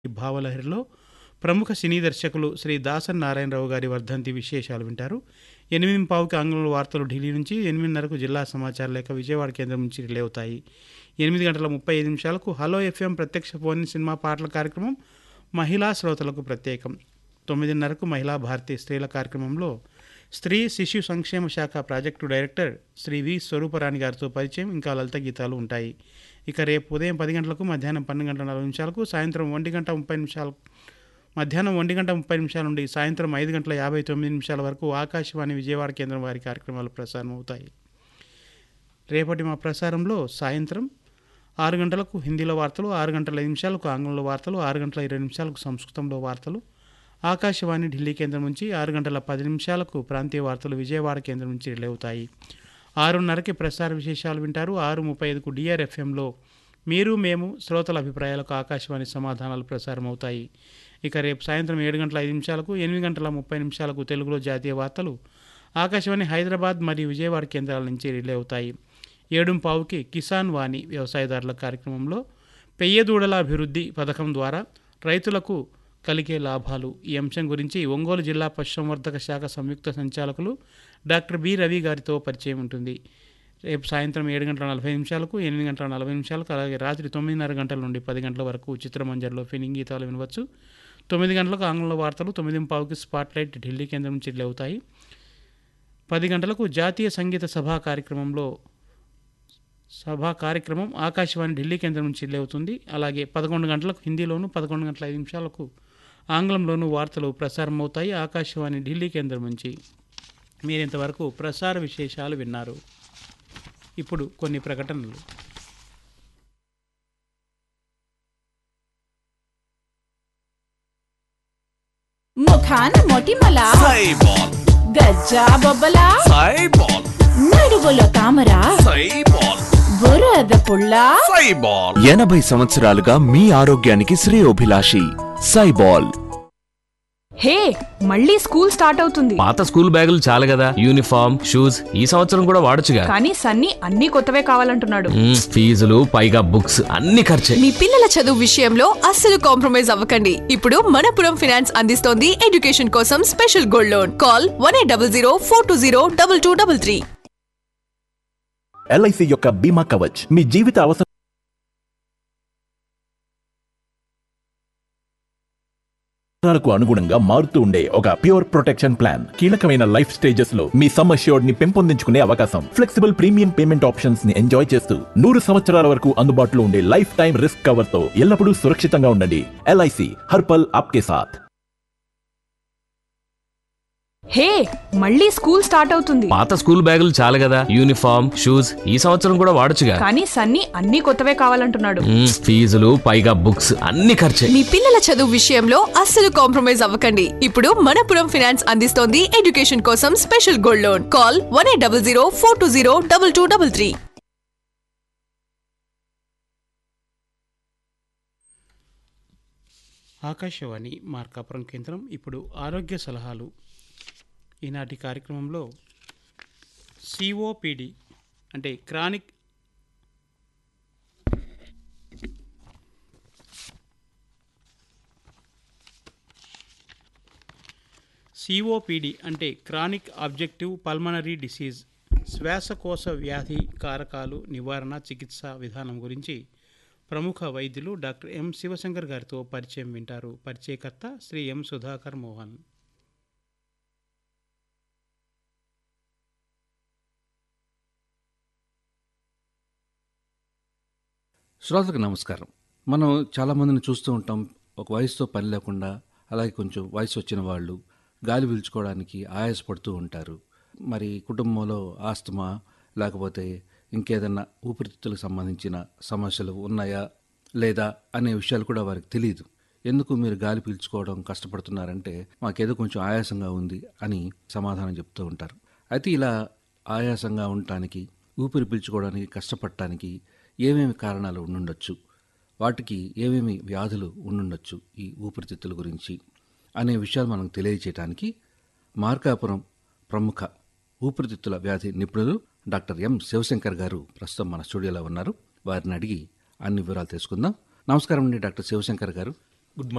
భావలహరిలో ప్రముఖ సినీ దర్శకులు శ్రీ దాసన్ నారాయణరావు గారి వర్ధంతి విశేషాలు వింటారు ఎనిమిది పావుకి ఆంగ్లంలో వార్తలు ఢిల్లీ నుంచి ఎనిమిదిన్నరకు జిల్లా సమాచార లేఖ విజయవాడ కేంద్రం నుంచి రిలే అవుతాయి ఎనిమిది గంటల ముప్పై ఐదు నిమిషాలకు హలో ఎఫ్ఎం ప్రత్యక్ష ఫోన్ సినిమా పాటల కార్యక్రమం మహిళా శ్రోతలకు ప్రత్యేకం తొమ్మిదిన్నరకు మహిళా భారతి స్త్రీల కార్యక్రమంలో స్త్రీ శిశు సంక్షేమ శాఖ project director Shri V Swaruparani గారితో పరిచయం ఇంకా లలిత గీతాలు ఉంటాయి ఇక రేపు ఉదయం పది గంటలకు మధ్యాహ్నం పన్నెండు గంటల నలభై నిమిషాలకు సాయంత్రం ఒంటి గంట ముప్పై నిమిషాలు మధ్యాహ్నం ఒంటి గంట ముప్పై నిమిషాల నుండి సాయంత్రం ఐదు గంటల యాభై తొమ్మిది నిమిషాల వరకు ఆకాశవాణి విజయవాడ కేంద్రం వారి కార్యక్రమాలు ప్రసారం అవుతాయి రేపటి మా ప్రసారంలో సాయంత్రం ఆరు గంటలకు హిందీలో వార్తలు ఆరు గంటల ఐదు నిమిషాలకు ఆంగ్లంలో వార్తలు ఆరు గంటల ఇరవై నిమిషాలకు సంస్కృతంలో వార్తలు ఆకాశవాణి ఢిల్లీ కేంద్రం నుంచి ఆరు గంటల పది నిమిషాలకు ప్రాంతీయ వార్తలు విజయవాడ కేంద్రం నుంచి రిలే అవుతాయి ఆరున్నరకి ప్రసార విశేషాలు వింటారు ఆరు ముప్పై ఐదుకు డిఆర్ఎఫ్ఎంలో మీరు మేము శ్రోతల అభిప్రాయాలకు ఆకాశవాణి సమాధానాలు ప్రసారం అవుతాయి ఇక రేపు సాయంత్రం ఏడు గంటల ఐదు నిమిషాలకు ఎనిమిది గంటల ముప్పై నిమిషాలకు తెలుగులో జాతీయ వార్తలు ఆకాశవాణి హైదరాబాద్ మరియు విజయవాడ కేంద్రాల నుంచి రిలే అవుతాయి ఏడు పావుకి కిసాన్ వాణి వ్యవసాయదారుల కార్యక్రమంలో పెయ్యదూడల అభివృద్ధి పథకం ద్వారా రైతులకు కలిగే లాభాలు ఈ అంశం గురించి ఒంగోలు జిల్లా పశుసంవర్ధక శాఖ సంయుక్త సంచాలకులు డాక్టర్ బి రవి గారితో పరిచయం ఉంటుంది రేపు సాయంత్రం ఏడు గంటల నలభై నిమిషాలకు ఎనిమిది గంటల నలభై నిమిషాలకు అలాగే రాత్రి తొమ్మిదిన్నర గంటల నుండి పది గంటల వరకు చిత్రమంజర్లో ఫినింగ్ గీతాలు వినవచ్చు తొమ్మిది గంటలకు ఆంగ్లంలో వార్తలు తొమ్మిది పావుకి స్పాట్ లైట్ ఢిల్లీ కేంద్రం నుంచి అవుతాయి పది గంటలకు జాతీయ సంగీత సభా కార్యక్రమంలో సభా కార్యక్రమం ఆకాశవాణి ఢిల్లీ కేంద్రం నుంచి అవుతుంది అలాగే పదకొండు గంటలకు హిందీలోను పదకొండు గంటల ఐదు నిమిషాలకు ఆంగ్లంలోనూ వార్తలు ప్రసారం అవుతాయి ఆకాశవాణి ఢిల్లీ కేంద్రం నుంచి మీరు ఇంతవరకు ప్రసార విశేషాలు విన్నారు ఇప్పుడు కొన్ని ప్రకటనలు ముఖాన మొటిమల సైబాల్ గజ్జా బొబ్బల సైబాల్ నడుగులో తామర సైబాల్ బురద పుల్ల సైబాల్ ఎనభై సంవత్సరాలుగా మీ ఆరోగ్యానికి శ్రేయోభిలాషి సైబాల్ హే మళ్ళీ స్కూల్ స్టార్ట్ అవుతుంది పాత స్కూల్ బ్యాగులు చాలు కదా యూనిఫామ్ షూస్ ఈ సంవత్సరం కూడా వాడొచ్చుగా కానీ సన్నీ అన్ని కొత్తవే కావాలంటున్నాడు మ్మ్, ఫీజులు పైగా బుక్స్ అన్ని ఖర్చే మీ పిల్లల చదువు విషయంలో అస్సలు కాంప్రమైజ్ అవ్వకండి ఇప్పుడు మనపురం ఫైనాన్స్ అందిస్తోంది ఎడ్యుకేషన్ కోసం special gold loan call one eight double zero four two zero double two double three LIC యొక్క బీమా కవచ్ మీ జీవిత అవసరాలకు అనుగుణంగా మారుతూ ఉండే ఒక ప్యూర్ ప్రొటెక్షన్ ప్లాన్ కీలకమైన లైఫ్ స్టేజెస్ లో మీ సమ్ అష్యూర్డ్ ని పెంపొందించుకునే అవకాశం ఫ్లెక్సిబుల్ ప్రీమియం పేమెంట్ ఆప్షన్స్ ని ఎంజాయ్ చేస్తూ నూరు సంవత్సరాల వరకు అందుబాటులో ఉండే లైఫ్ టైం రిస్క్ కవర్ తో ఎల్లప్పుడూ సురక్షితంగా ఉండండి ఎల్ఐసి హర్పల్ ఆప్కే సాథ్ హే మళ్ళీ స్కూల్ స్టార్ట్ అవుతుంది పాత స్కూల్ బ్యాగులు చాలు కదా యూనిఫామ్ షూస్ ఈ సంవత్సరం కూడా వాడొచ్చుగా కానీ సన్నీ అన్ని కొత్తవే కావాలంటున్నాడు మ్మ్, ఫీజులు పైగా బుక్స్ అన్ని ఖర్చే మీ పిల్లల చదువు విషయంలో అస్సలు కాంప్రమైజ్ అవ్వకండి ఇప్పుడు మనపురం ఫైనాన్స్ అందిస్తోంది ఎడ్యుకేషన్ కోసం special gold loan call one eight double zero four two zero double two double three Akashvani Markapuram కేంద్రం ఇప్పుడు ఆరోగ్య సలహాలు ఈనాటి కార్యక్రమంలో సిఓపిడి అంటే క్రానిక్ సిఓపిడి అంటే క్రానిక్ ఆబ్జెక్టివ్ పల్మనరీ డిసీజ్ శ్వాసకోశ వ్యాధి కారకాలు నివారణ చికిత్స విధానం గురించి ప్రముఖ వైద్యులు డాక్టర్ ఎం శివశంకర్ గారితో పరిచయం వింటారు పరిచయకర్త శ్రీ ఎం సుధాకర్ మోహన్ శ్రోతలకు నమస్కారం మనం చాలామందిని చూస్తూ ఉంటాం ఒక వయసుతో పని లేకుండా అలాగే కొంచెం వయసు వచ్చిన వాళ్ళు గాలి పీల్చుకోవడానికి ఆయాసపడుతూ ఉంటారు మరి కుటుంబంలో ఆస్తమా లేకపోతే ఇంకేదన్నా ఊపిరితిత్తులకు సంబంధించిన సమస్యలు ఉన్నాయా లేదా అనే విషయాలు కూడా వారికి తెలియదు ఎందుకు మీరు గాలి పీల్చుకోవడం కష్టపడుతున్నారంటే మాకేదో కొంచెం ఆయాసంగా ఉంది అని సమాధానం చెప్తూ ఉంటారు అయితే ఇలా ఆయాసంగా ఉండటానికి ఊపిరి పీల్చుకోవడానికి కష్టపడటానికి ఏమేమి కారణాలు ఉండుండొచ్చు వాటికి ఏమేమి వ్యాధులు ఉండుండొచ్చు ఈ ఊపిరితిత్తుల గురించి అనే విషయాలు మనకు తెలియజేయడానికి మార్కాపురం ప్రముఖ ఊపిరితిత్తుల వ్యాధి నిపుణులు డాక్టర్ ఎం శివశంకర్ గారు ప్రస్తుతం మన స్టూడియోలో ఉన్నారు వారిని అడిగి అన్ని వివరాలు తెలుసుకుందాం నమస్కారం అండి డాక్టర్ శివశంకర్ గారు